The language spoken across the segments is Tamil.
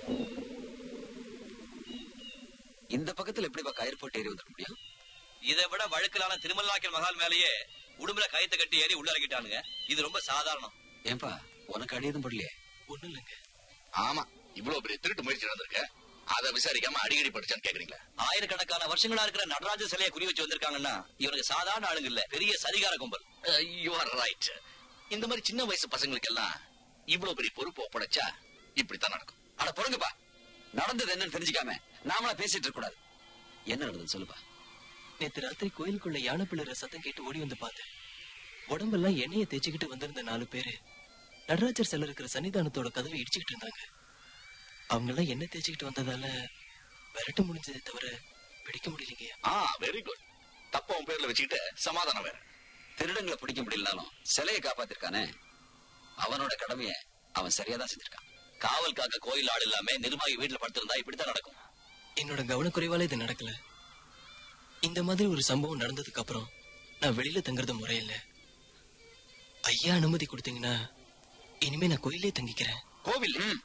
இந்த பக்கத்துல எப்படிப்பா கயிறு போட்டு ஏறி வந்துட முடியும் இதை விட வழக்கிலான திருமல்லாக்கல் மகால் மேலேயே உடம்புல கயத்தை கட்டி ஏறி உள்ள இறக்கிட்டானுங்க இது ரொம்ப சாதாரணம் ஏன்பா உனக்கு அடி எதுவும் படலையே ஒண்ணும் இல்லைங்க ஆமா இவ்வளவு பெரிய திருட்டு முயற்சி நடந்திருக்க அதை விசாரிக்காம அடிக்கடி படிச்சான்னு கேக்குறீங்களா ஆயிரக்கணக்கான வருஷங்களா இருக்கிற நடராஜ சிலையை குறி வச்சு வந்திருக்காங்கன்னா இவனுக்கு சாதாரண ஆளுங்க இல்ல பெரிய சதிகார கும்பல் யூ ஆர் ரைட் இந்த மாதிரி சின்ன வயசு பசங்களுக்கு எல்லாம் இவ்வளவு பெரிய பொறுப்பு ஒப்படைச்சா இப்படித்தான் நடக்கும் அட பொறுங்கப்பா நடந்தது என்னன்னு தெரிஞ்சுக்காம நாமளா பேசிட்டு இருக்க கூடாது என்ன நடந்தது சொல்லுப்பா நேத்து ராத்திரி கோயிலுக்குள்ள யானை பிள்ளைற சத்தம் கேட்டு ஓடி வந்து பார்த்தேன் உடம்பெல்லாம் எண்ணெயை தேய்ச்சிக்கிட்டு வந்திருந்த நாலு பேரு நடராஜர் சிலர் இருக்கிற சன்னிதானத்தோட கதவை இடிச்சுக்கிட்டு இருந்தாங்க அவங்க எல்லாம் எண்ணெய் தேய்ச்சிக்கிட்டு வந்ததால விரட்ட முடிஞ்சதை தவிர பிடிக்க முடியலைங்க ஆ வெரி குட் தப்ப உன் பேர்ல வச்சுக்கிட்டு சமாதானம் வேற திருடங்களை பிடிக்க முடியலனாலும் சிலையை காப்பாத்திருக்கானே அவனோட கடமைய அவன் சரியாதான் செஞ்சிருக்கான் காவல் காக்க கோயில் ஆள் இல்லாம நிர்வாகி வீட்டுல படுத்திருந்தா இப்படித்தான் நடக்கும் என்னோட கவனக்குறைவால இது நடக்கல இந்த மாதிரி ஒரு சம்பவம் நடந்ததுக்கு அப்புறம் நான் வெளியில தங்குறது முறையில்ல ஐயா அனுமதி கொடுத்தீங்கன்னா இனிமே நான் கோயிலே தங்கிக்கிறேன் கோவில் ம்.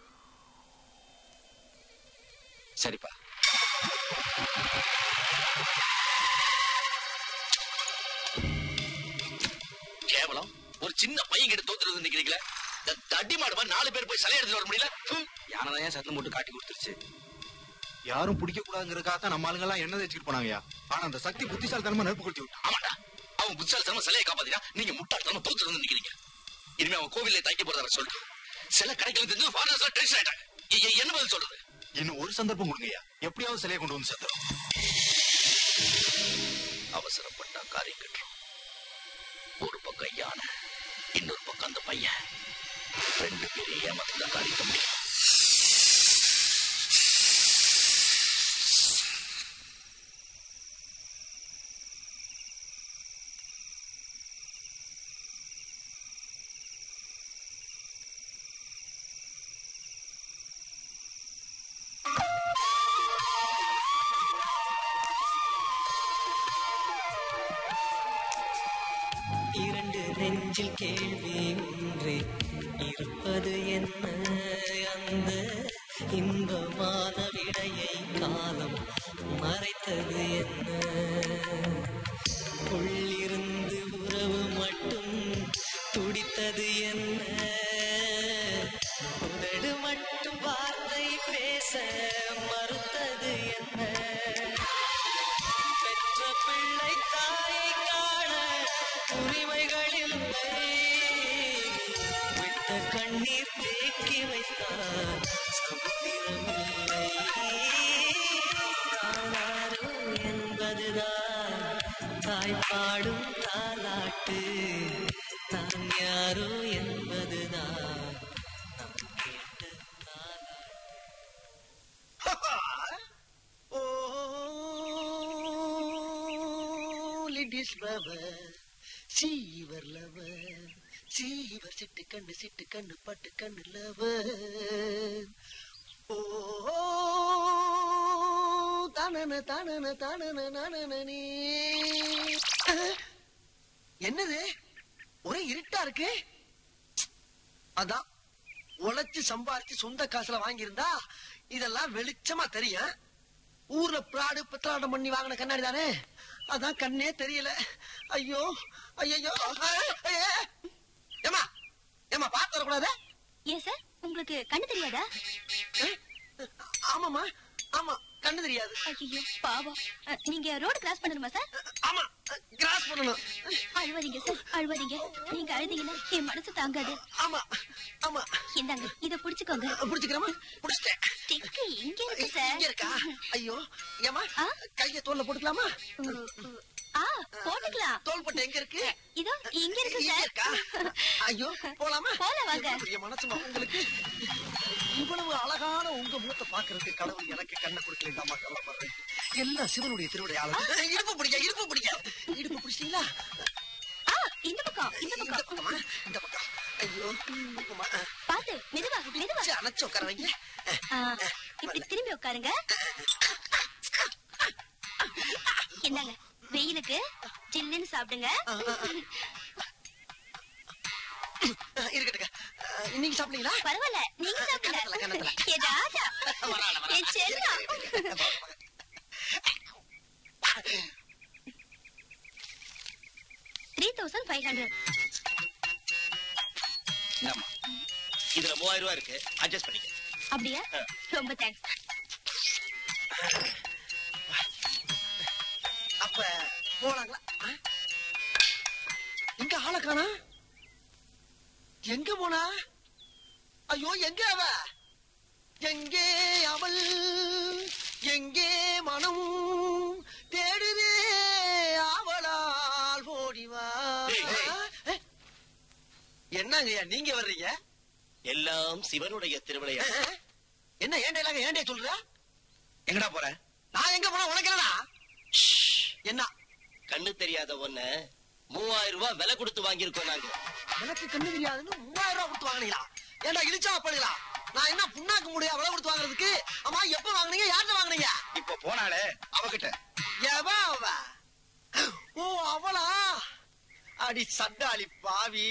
சரிப்பா கேவலம் ஒரு சின்ன பையன் கிட்ட தோத்துறது நிக்கிறீங்களே இந்த தடி மாடு மாதிரி நாலு பேர் போய் சிலை எடுத்துட்டு வர முடியல ஹம். யானை தான் சத்தம் போட்டு காட்டி கொடுத்துருச்சு யாரும் பிடிக்க கூடாதுங்கிறதுக்காக தான் நம்ம ஆளுங்க எல்லாம் எண்ணெய் தேய்ச்சிட்டு போனாங்கயா ஆனா அந்த சக்தி புத்திசாலித்தனமா நெருப்பு கொளுத்தி விட்டான் ஆமாண்டா அவன் புத்தாலித்தனமா சிலையை காப்பாத்தினா நீங்க முட்டாள்தனமா தோத்துட்டு வந்து நிக்கிறீங்க இனிமே அவன் கோவில்ல தங்கி போறத சொல்லிட்டு சில கடைகள் தெரிஞ்சு ஃபாரினர்ஸ் எல்லாம் டென்ஷன் ஆயிட்டாங்க எ- எ- என்ன பதில் சொல்றது இன்னும் ஒரு சந்தர்ப்பம் கொடுங்கய்யா எப்படியாவது சிலையை கொண்டு வந்து சேர்த்துறோம் அவசரப்பட்டா காரியம் கட்டுறோம் ஒரு பக்கம் யானை இன்னொரு பக்கம் அந்த பையன் ரெண்டு பேரும் ஏமாத்தி தான் காரியத்தை முடியும் இரண்டு நெஞ்சில் கேள்வி ஒன்றே இருப்பது என்ன அந்த இன்பமான விடையை காலம் மறைத்தது என்ன உள்ளிருந்து உறவு மட்டும் துடித்தது என்ன உதடு மட்டும் வார்த்தை பேச மறுத்தது என்ன பெற்ற பிள்ளை தாயை காண உரிமைகள் இல்லை விட்ட கண்ணீர் தேக்கி வைத்தார் சமுத்திரமில்லை தானாரோ என்பதுதான் தாய் பாடும் தாலாட்டு தான் யாரோ என்பதுதான் நாம் கேட்ட தாலாட்டு லிடிஸ் லவர் சீவர் லவர் சீவர் சிட்டு கண்ணு சிட்டு கண்ணு பட்டு கண்ணு லவர் ஓ தானன தானன தானன நானன நீ என்னது ஒரே இருட்டா இருக்கு அதான் உழைச்சு சம்பாரிச்சு சொந்த காசுல வாங்கியிருந்தா இதெல்லாம் வெளிச்சமா தெரியும் ஊர்ல பிராடு பித்தலாட்டம் பண்ணி வாங்கின கண்ணாடி தானே அதான் கண்ணே தெரியல ஐயோ ஐயோ ஏமா ஏமா பார்த்து வரக்கூடாது ஏன் சார் உங்களுக்கு கண்ணு தெரியாதா ஆமாமா ஆமா கண்ணு தெரியாது ஐயோ பாவம் அ, நீங்க ரோடு கிராஸ் பண்ணணுமா சார் ஆமா கிராஸ் பண்ணணும் அழுவாதீங்க சார் அழுவாதீங்க நீங்க அழுதீங்கன்னா என் மனசு தாங்காது ஆமா ஆமா இந்தாங்க இத புடிச்சுக்கோங்க புடிச்சுக்கிறமா புடிச்சிட்டேன் ஸ்டிக்கு இங்க இருக்கு சார் இங்க இருக்கா ஐயோ ஏமா ஆ? கைய தோல்ல போட்டுக்கலாமா ஆ போட்டுக்கலாம் தோள்பட்டை எங்க இருக்கு இதோ இங்க இருக்கு இங்க சார் இருக்கா ஐயோ போலாமா போலாம் வாங்க. எவ்வளவு பெரிய மனசுமா உங்களுக்கு இவ்வளவு அழகான உங்க முகத்தை பாக்குறதுக்கு கடவுள் எனக்கு கண்ணை கொடுக்கலாமா கவலைப்படுறேன் எல்லாம் சிவனுடைய திருவிடையாளர் இடுப்பு பிடிக்க இடுப்பு பிடிக்க இடுப்பு பிடிச்சிட்டீங்களா ஆ இந்த பக்கம் இந்த இந்த பக்கம் பக்கமா இந்த பக்கம் ஐயோ பக்கமா பாத்து மெதுவா மெதுவா சரி, அணைச்சு உட்கார வைங்க ஆ, இப்படி திரும்பி உட்காருங்க என்னங்க வெயிலுக்கு ஜில்லுன்னு சாப்பிடுங்க இருக்கட்டுங்க அஹ், இன்னைக்கு சாப்பிட்டீங்களா பரவாயில்ல நீங்க கணத்துல, கணத்துல. சாப்பிடுங்க என் ராஜா என் செல்லம் த்ரீ தௌசண்ட் ஃபைவ் ஹண்ட்ரட் ஆமா. இதுல மூவாயிரம் ரூபாய் இருக்கு அட்ஜஸ்ட் பண்ணிக்க அப்படியா ரொம்ப தேங்க்ஸ் அப்ப போலாங்களா ஆ? எங்க ஆளை காணா எங்க போனா ஐயோ எங்க அவ எங்கே அவள் எங்கே மனம் தேடுதே அவளால் ஓடிவா டேய், டேய். ஆ? என்னங்கய்யா நீங்க வர்றீங்க எல்லாம் சிவனுடைய திருவிளையா ஆ? என்ன ஏண்டையிலாங்க ஏண்டே சொல்ற எங்கடா போற நான் எங்க போனா உனக்கு என்னடா என்ன கண்ணு தெரியாத ஒண்ண மூவாயிரம் ரூபாய் விலை கொடுத்து வாங்கியிருக்கோம் நாங்க எனக்கு கண்ணு தெரியாதுன்னு மூவாயிரம் ரூபாய் கொடுத்து வாங்கினீங்களா ஏன்டா இழிச்சா பண்ணுங்களா நான் என்ன புண்ணாக்கு முடியா விலை கொடுத்து வாங்குறதுக்கு அம்மா எப்ப வாங்குனீங்க யார்கிட்ட வாங்குனீங்க இப்ப போனாலே அவகிட்ட எவ அவ ஓ அவளா அடி சண்டாளி பாவி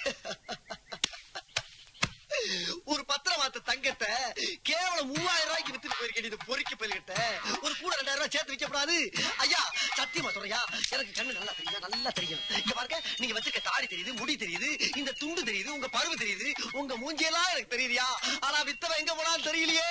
ஒரு பத்திரமாத்த தங்கத்தை கேவலம் மூவாயிரம் ரூபாய்க்கு வித்துட்டு போயிருக்கேன் இது பொறிக்க போயிருக்கிட்ட ஒரு கூட ரெண்டாயிரம் ரூபாய் சேர்த்து வைக்கப்படாது ஐயா சத்தியமா சொல்றையா எனக்கு கண்ணு நல்லா தெரியும் நல்லா தெரியும் இங்க பாருங்க நீங்க வச்சிருக்க தாடி தெரியுது முடி தெரியுது இந்த துண்டு தெரியுது உங்க பருவு தெரியுது உங்க மூஞ்சியெல்லாம் எனக்கு தெரியுதியா ஆனா வித்தவ எங்க போனாலும் தெரியலையே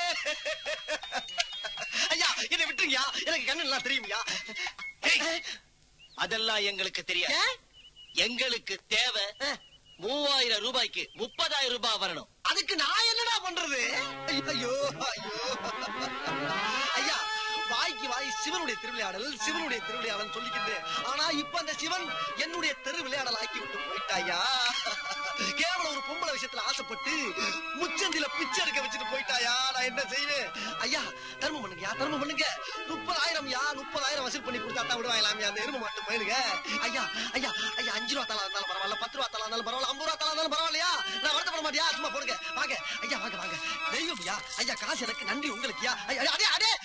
ஐயா என்னை விட்டுருங்கயா எனக்கு கண்ணு நல்லா தெரியுமியா அதெல்லாம் எங்களுக்கு தெரியாது ஏன்? எங்களுக்கு தேவை அஹ், மூவாயிரம் ரூபாய்க்கு முப்பதாயிரம் ரூபாய் வரணும் அதுக்கு நான் என்னடா பண்றது ஐயோ ஐயோ ஐயா வாய்க்கு வாய் சிவனுடைய திருவிளையாடல் சிவனுடைய திருவிளையாடல் சொல்லிக்கிட்டேன் ஆனா இப்ப அந்த சிவன் என்னுடைய தெரு விளையாடல் ஆக்கி விட்டு போயிட்டாயா கேவலம் ஒரு பொம்பளை விஷயத்துல ஆசைப்பட்டு முச்சந்தில பிச்சை எடுக்க வச்சுட்டு போயிட்டாயா நான் என்ன செய்வேன் ஐயா தர்மம் பண்ணுங்கயா தர்மம் பண்ணுங்க முப்பதாயிரம் யா முப்பதாயிரம் வசூல் பண்ணி கொடுத்தா தான் விடுவாங்களாமே அந்த எருமை மாட்டு போயிடுங்க ஐயா ஐயா ஐயா அஞ்சு ரூபா தலா இருந்தாலும் பரவாயில்ல பத்து ரூபா தலா இருந்தாலும் பரவாயில்ல ஐம்பது ரூபா தலா இருந்தாலும் பரவாயில்லையா நான் வருத்தப்பட மாட்டியா சும்மா போடுங்க வாங்க ஐயா வாங்க வாங்க தெய்வம் ஐயா ஐயா காசு எனக்கு நன்றி உங்களுக்கு ஐயா ஐயா, அடே அடே